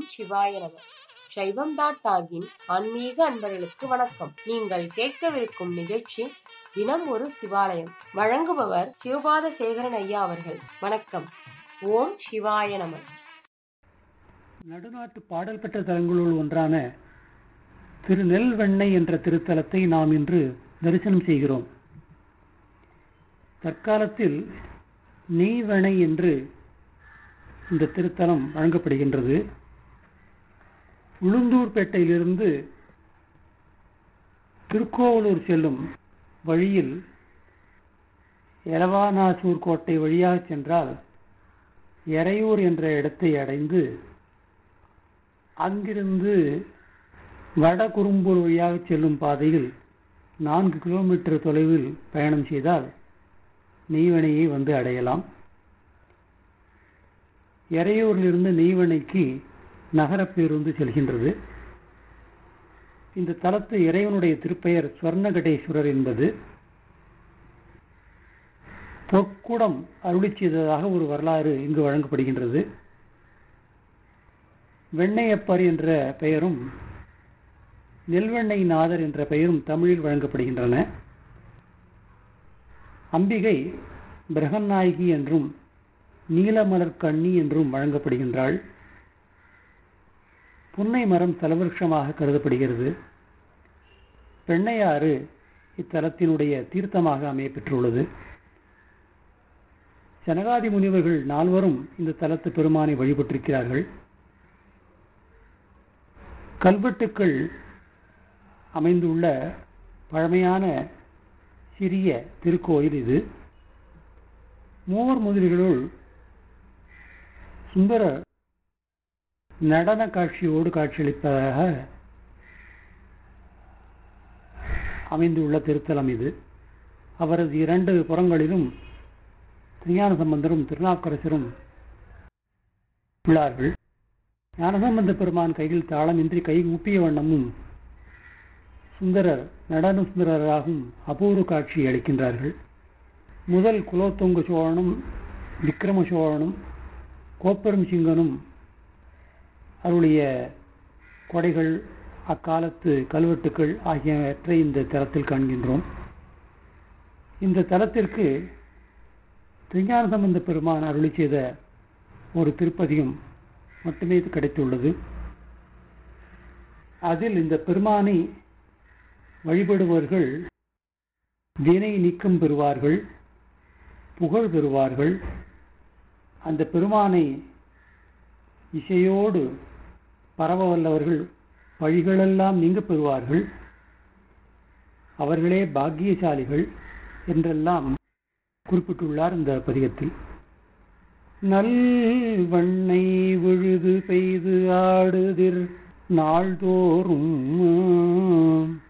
சிவாய நம சைவம் டாட் டாகின் ஆன்மீக அன்பர்களுக்கு வணக்கம் நீங்கள் கேட்கவிருக்கும் நிகழ்ச்சி தினம் ஒரு சிவாலயம் வழங்குபவர் சிவபாத சேகரன் ஐயா அவர்கள் வணக்கம் ஓம் சிவாய நம நடுநாட்டு பாடல் பெற்ற தலங்களுள் ஒன்றான திரு நெல்வெண்ணை என்ற திருத்தலத்தை நாம் இன்று தரிசனம் செய்கிறோம் தற்காலத்தில் நெய்வெணை என்று இந்த திருத்தலம் வழங்கப்படுகின்றது உளுந்தூர்பேட்டையிலிருந்து திருக்கோவலூர் செல்லும் வழியில் எலவானாசூர் கோட்டை வழியாக சென்றால் எறையூர் என்ற இடத்தை அடைந்து அங்கிருந்து வடகுறும்பூர் வழியாக செல்லும் பாதையில் நான்கு கிலோமீட்டர் தொலைவில் பயணம் செய்தால் நெய்வனையை வந்து அடையலாம் எறையூரிலிருந்து நெய்வனைக்கு நகர பேருந்து செல்கின்றது இந்த தலத்து இறைவனுடைய திருப்பெயர் ஸ்வர்ணகடேஸ்வரர் என்பது பொற்குடம் அருளி செய்ததாக ஒரு வரலாறு இங்கு வழங்கப்படுகின்றது வெண்ணையப்பர் என்ற பெயரும் நெல்வெண்ணெய் நாதர் என்ற பெயரும் தமிழில் வழங்கப்படுகின்றன அம்பிகை பிரகநாயகி என்றும் நீலமலர் கண்ணி என்றும் வழங்கப்படுகின்றாள் புன்னை மரம் தலவிருஷமாக கருதப்படுகிறது பெண்ணையாறு இத்தலத்தினுடைய தீர்த்தமாக அமைய பெற்றுள்ளது ஜனகாதி முனிவர்கள் நால்வரும் இந்த தலத்து பெருமானை வழிபட்டிருக்கிறார்கள் கல்வெட்டுக்கள் அமைந்துள்ள பழமையான சிறிய திருக்கோயில் இது மூவர் முதலிகளுள் சுந்தர நடன காட்சியோடு காட்சியளிப்பதாக அமைந்துள்ள திருத்தலம் இது அவரது இரண்டு புறங்களிலும் திருஞான சம்பந்தரும் திருநாக்கரசரும் உள்ளார்கள் ஞானசம்பந்த பெருமான் கையில் தாளமின்றி கை ஊப்பிய வண்ணமும் சுந்தரர் நடன சுந்தரராகவும் அபூர்வ காட்சி அளிக்கின்றார்கள் முதல் குலோத்துங்க சோழனும் விக்ரம சோழனும் கோப்பெரும் சிங்கனும் அருளிய கொடைகள் அக்காலத்து கல்வெட்டுக்கள் ஆகியவற்றை இந்த தலத்தில் காண்கின்றோம் இந்த தலத்திற்கு திருஞான சம்பந்த பெருமான் அருளி செய்த ஒரு திருப்பதியும் மட்டுமே கிடைத்துள்ளது அதில் இந்த பெருமானை வழிபடுபவர்கள் வினை நீக்கம் பெறுவார்கள் புகழ் பெறுவார்கள் அந்த பெருமானை இசையோடு பரவ வல்லவர்கள் வழிகளெல்லாம் நீங்க பெறுவார்கள் அவர்களே பாக்கியசாலிகள் என்றெல்லாம் குறிப்பிட்டுள்ளார் இந்த பதிகத்தில் நல் வண்ணை விழுது பெய்து ஆடுதிர் நாள்தோறும்